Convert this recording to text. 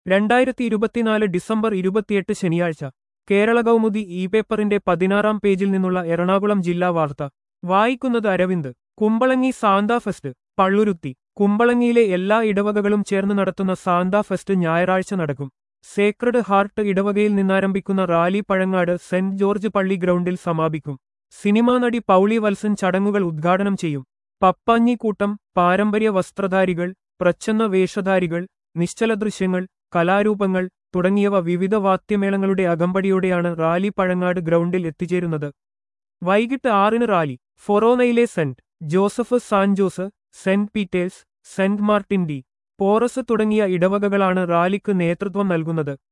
രണ്ടായിരത്തി ഇരുപത്തിനാല് ഡിസംബർ ഇരുപത്തിയെട്ട് ശനിയാഴ്ച കേരള കൗമുദി ഇ പേപ്പറിന്റെ പതിനാറാം പേജിൽ നിന്നുള്ള എറണാകുളം ജില്ലാ വാർത്ത വായിക്കുന്നത് അരവിന്ദ് കുമ്പളങ്ങി സാന്താ ഫെസ്റ്റ് പള്ളുരുത്തി കുമ്പളങ്ങിയിലെ എല്ലാ ഇടവകകളും ചേർന്ന് നടത്തുന്ന സാന്താ ഫെസ്റ്റ് ഞായറാഴ്ച നടക്കും സേക്രഡ് ഹാർട്ട് ഇടവകയിൽ നിന്നാരംഭിക്കുന്ന റാലി പഴങ്ങാട് സെന്റ് ജോർജ് പള്ളി ഗ്രൗണ്ടിൽ സമാപിക്കും സിനിമാ നടി പൗളി വത്സൻ ചടങ്ങുകൾ ഉദ്ഘാടനം ചെയ്യും പപ്പാഞ്ഞിക്കൂട്ടം പാരമ്പര്യ വസ്ത്രധാരികൾ പ്രച്ഛന്ന വേഷധാരികൾ നിശ്ചല ദൃശ്യങ്ങൾ കലാരൂപങ്ങൾ തുടങ്ങിയവ വിവിധ വാദ്യമേളങ്ങളുടെ അകമ്പടിയോടെയാണ് റാലി പഴങ്ങാട് ഗ്രൗണ്ടിൽ എത്തിച്ചേരുന്നത് വൈകിട്ട് ആറിന് റാലി ഫൊറോനയിലെ saint Joseph San Jose saint Peter's saint Martin de Porres തുടങ്ങിയ ഇടവകകളാണ് റാലിക്ക് നേതൃത്വം നൽകുന്നത്